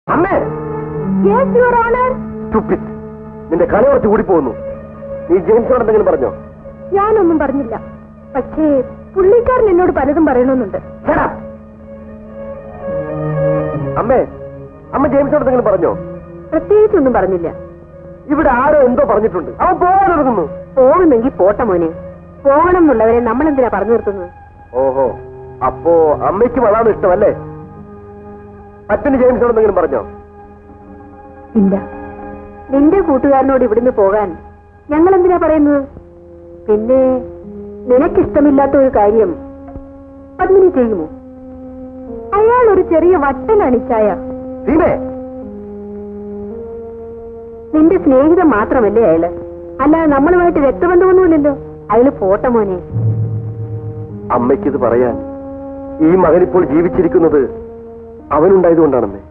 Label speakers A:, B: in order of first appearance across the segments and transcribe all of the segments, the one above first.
A: അമ്മേ
B: yes your honour
A: Stupid. നിന്റെ കളി കുറച്ച് കൂടി പോകുന്നു നീ ജെയിംസിനോട് എന്തെങ്കിലും പറഞ്ഞോ
B: ഞാനൊന്നും പറഞ്ഞില്ല പക്ഷേ പുള്ളിക്കാരൻ എന്നോട് പലതും പറയണമെന്നുണ്ട്
A: Shut up. അമ്മേ അമ്മ ജെയിംസിനോട് എന്തെങ്കിലും പറഞ്ഞോ
B: പ്രത്യേകിച്ചൊന്നും പറഞ്ഞില്ല
A: ഇവിടെ ആരോ എന്തോ പറഞ്ഞിട്ടുണ്ട് അവൻ പോകാനൊരുങ്ങുന്നു
B: പോകുന്നെങ്കിൽ പോട്ടെ മോനെ പോകണം എന്നുള്ളവരെ നമ്മൾ എന്തിനാ പറഞ്ഞു നിർത്തുന്നത്
A: ഓഹോ അപ്പോ അമ്മയ്ക്കും അതാണ് ഇഷ്ടമല്ലേ പറ്റിന് ജെയിംസിനോട് എന്തെങ്കിലും പറഞ്ഞോ
B: ഇല്ല നിന്റെ കൂട്ടുകാരനോട് ഇവിടുന്ന് പോകാൻ ഞങ്ങൾ എന്തിനാ പറയുന്നത് പിന്നെ നിനക്കിഷ്ടമില്ലാത്ത ഒരു കാര്യം പത്മിനി ചെയ്യുമോ അയാൾ ഒരു ചെറിയ വട്ടനണിച്ചായ
A: സീമേ
B: നിന്റെ സ്നേഹിതം മാത്രമല്ലേ അയാള് അല്ലാതെ നമ്മളുമായിട്ട് രക്തബന്ധമൊന്നുമില്ലല്ലോ അയാള് പോട്ടെ മോനെ
A: അമ്മയ്ക്കിത് പറയാൻ ഈ മകൻ ഇപ്പോൾ ജീവിച്ചിരിക്കുന്നത് അവനുണ്ടായതുകൊണ്ടാണമ്മേ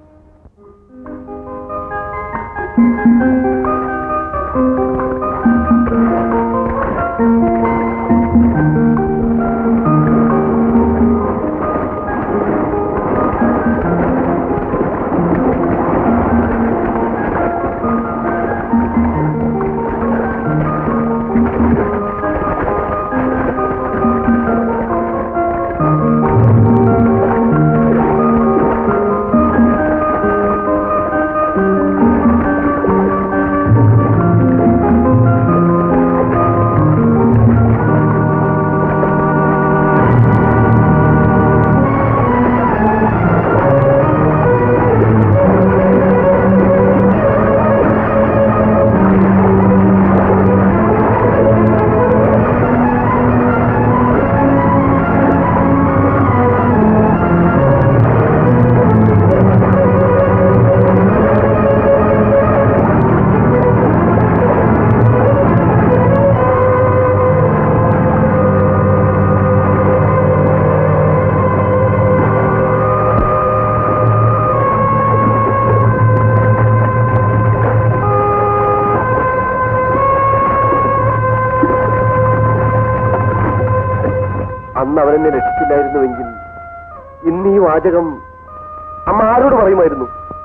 A: അന്ന് അവനെന്നെ രക്ഷിച്ചില്ലായിരുന്നുവെങ്കിൽ ഇന്ന് ഈ വാചകം അമ്മ ആരോട് പറയുമായിരുന്നു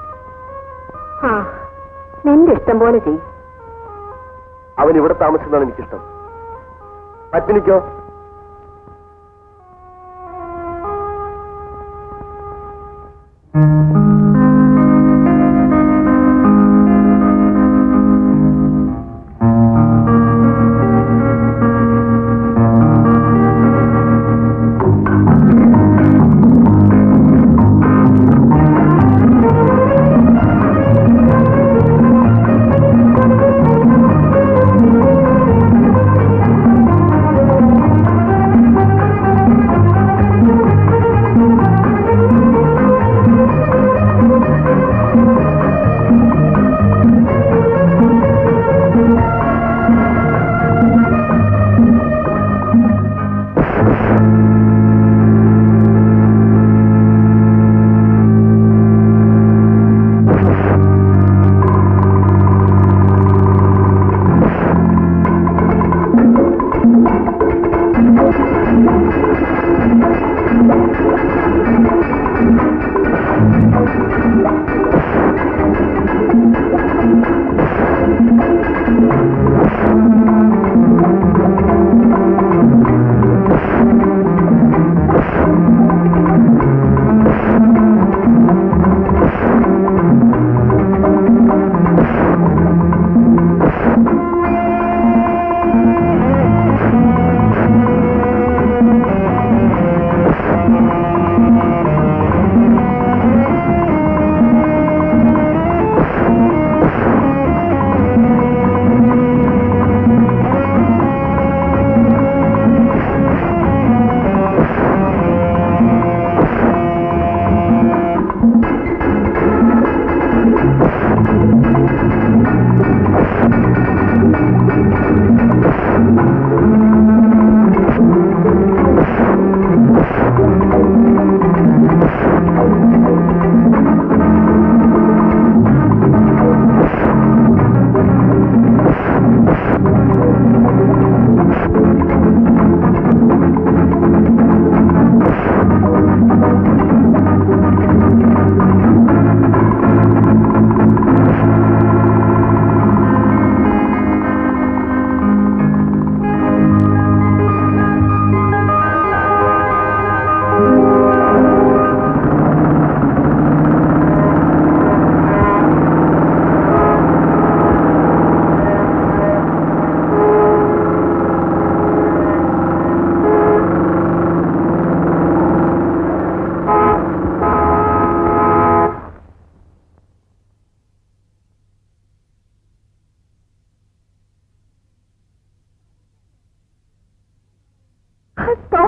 B: ആ നിന്റെ ഇഷ്ടം പോലെ ചെയ്യും
A: അവൻ ഇവിടെ താമസിക്കുന്നതാണ് എനിക്കിഷ്ടം പറ്റിനിക്കോ
B: ആ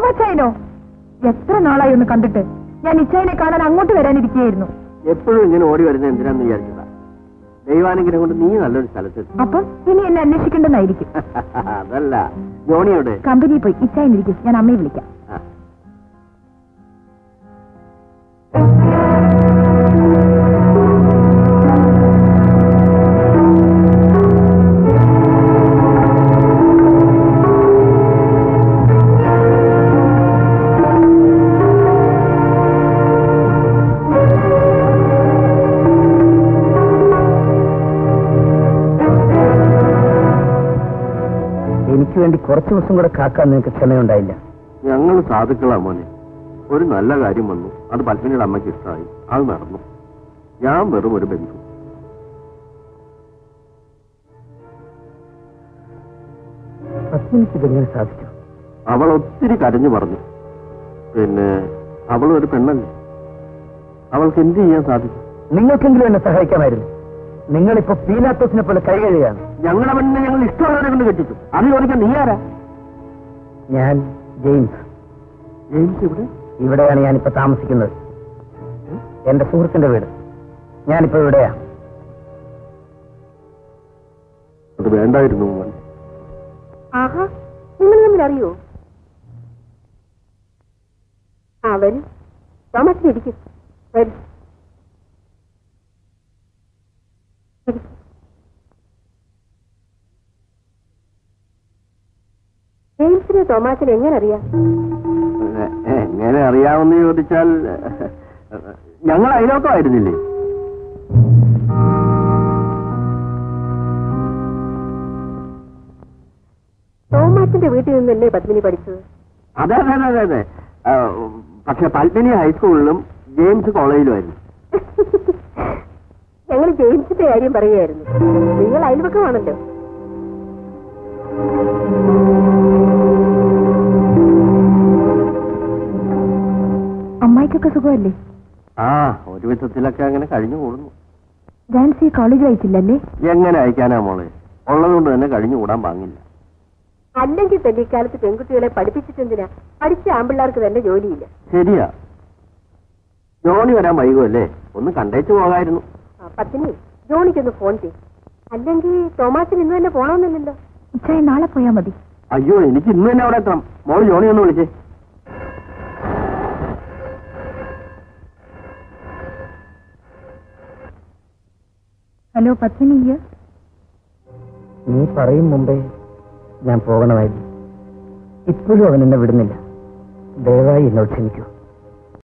B: തോമച്ചായനോ എത്ര നാളായി ഒന്ന് കണ്ടിട്ട് ഞാൻ ഇച്ചായനെ കാണാൻ അങ്ങോട്ട് വരാനിരിക്കുകയായിരുന്നു
A: എപ്പോഴും ഇങ്ങനെ ഓടി വരുന്നത് എന്തിനാന്ന് വിചാരിച്ചതാ ദൈവാനുഗ്രഹം കൊണ്ട് നീ നല്ലൊരു സ്ഥലത്തെത്തി
B: അപ്പം ഇനി എന്നെ അന്വേഷിക്കേണ്ടെന്നായിരിക്കും
A: അതല്ല ജോണിയോട്
B: കമ്പനിയിൽ പോയി ഇച്ചായനിരിക്കും ഞാൻ അമ്മയെ വിളിക്കാം
A: ആ.
C: എനിക്ക് വേണ്ടി കുറച്ചു ദിവസം കൂടെ കാക്കാൻ നിനക്ക് ക്ഷമയുണ്ടായില്ല
A: ഞങ്ങൾ സാധുക്കളാ മോനെ ഒരു നല്ല കാര്യം വന്നു അത് പത്മിനിയുടെ അമ്മയ്ക്ക് ഇഷ്ടമായി അത് നടന്നു ഞാൻ വെറും ഒരു ബന്ധു
C: പത്മിനിക്ക് ഇതെങ്ങനെ സാധിച്ചു
A: അവൾ ഒത്തിരി കരഞ്ഞു പറഞ്ഞു പിന്നെ അവൾ ഒരു പെണ്ണല്ലേ അവൾക്ക് എന്ത് ചെയ്യാൻ സാധിക്കും
C: നിങ്ങൾക്കെങ്കിലും എന്നെ സഹായിക്കാമായിരുന്നു നിങ്ങളിപ്പോ പീലാത്തോസിനെ പോലെ കൈകഴുകയാണ്
A: ഞങ്ങളുടെ പെണ്ണിനെ ഞങ്ങൾ ഇഷ്ടമുള്ളവരെ കൊണ്ട് കെട്ടിച്ചു അത് ചോദിക്കാൻ നീ ആരാ
C: ഞാൻ ജെയിംസ്
A: ജെയിംസ് ഇവിടെ
C: ഇവിടെയാണ് ഞാനിപ്പോ താമസിക്കുന്നത് എന്റെ സുഹൃത്തിന്റെ വീട് ഞാനിപ്പോ ഇവിടെയാ
A: അത് വേണ്ടായിരുന്നു മോനെ
B: ആഹാ നിങ്ങൾ തമ്മിൽ അറിയോ ആ വരും തോമസിന് ഇരിക്കും വരും ഇരിക്ക്. ജെയിംസിനെ തോമാസിനെ എങ്ങനെ അറിയാം
A: എ- എങ്ങനെ അറിയാമെന്ന് ചോദിച്ചാൽ ഞങ്ങൾ അയലോക്കമായിരുന്നില്ലേ
B: തോമാസിന്റെ വീട്ടിൽ നിന്നല്ലേ പത്മിനി പഠിച്ചത്
A: അതെ അതെ അതെ അതെ അതെ ആ, പക്ഷെ പത്മിനി ഹൈസ്കൂളിലും ജെയിംസ് കോളേജിലുമായിരുന്നു
B: ഞങ്ങൾ ജെയിംസിന്റെ കാര്യം പറയുകയായിരുന്നു നിങ്ങൾ അയൽവക്കമാണല്ലോ അമ്മായിക്കൊക്കെ സുഖമല്ലേ
A: ആ ഒരു വിധത്തിലൊക്കെ അങ്ങനെ കഴിഞ്ഞു കൂടുന്നു
B: ഡാൻസി കോളേജ് അയച്ചില്ലല്ലേ
A: എങ്ങനെ അയക്കാനാ മോളെ ഉള്ളതുകൊണ്ട് തന്നെ കഴിഞ്ഞു കൂടാൻ പാങ്ങില്ല
B: അല്ലെങ്കിൽ തന്നെ ഇക്കാലത്ത് പെൺകുട്ടികളെ പഠിപ്പിച്ചിട്ടെന്തിനാ പഠിച്ച ആമ്പിള്ളേർക്ക് തന്നെ ജോലിയില്ല
A: ശരിയാ ജോണി വരാൻ വൈകുമല്ലേ ഒന്ന് കണ്ടേച്ചു പോകായിരുന്നു
B: ആ, പത്നി ജോണിക്കൊന്ന് ഫോൺ ചെയ്യും അല്ലെങ്കിൽ തോമാസിന് ഇന്ന് തന്നെ പോണമെന്നില്ലല്ലോ ഇച്ചായി നാളെ പോയാ മതി
A: അയ്യോ എനിക്ക് ഇന്ന് തന്നെ അവിടെ എത്തണം മോള് ജോണി ഒന്ന് വിളിച്ചേ
B: ഹലോ പത്മിനി
C: നീ പറയും മുമ്പേ ഞാൻ പോകണമായിരുന്നു ഇപ്പോഴും അവൻ എന്നെ വിടുന്നില്ല ദയവായി എന്നോട് ക്ഷമിക്കൂ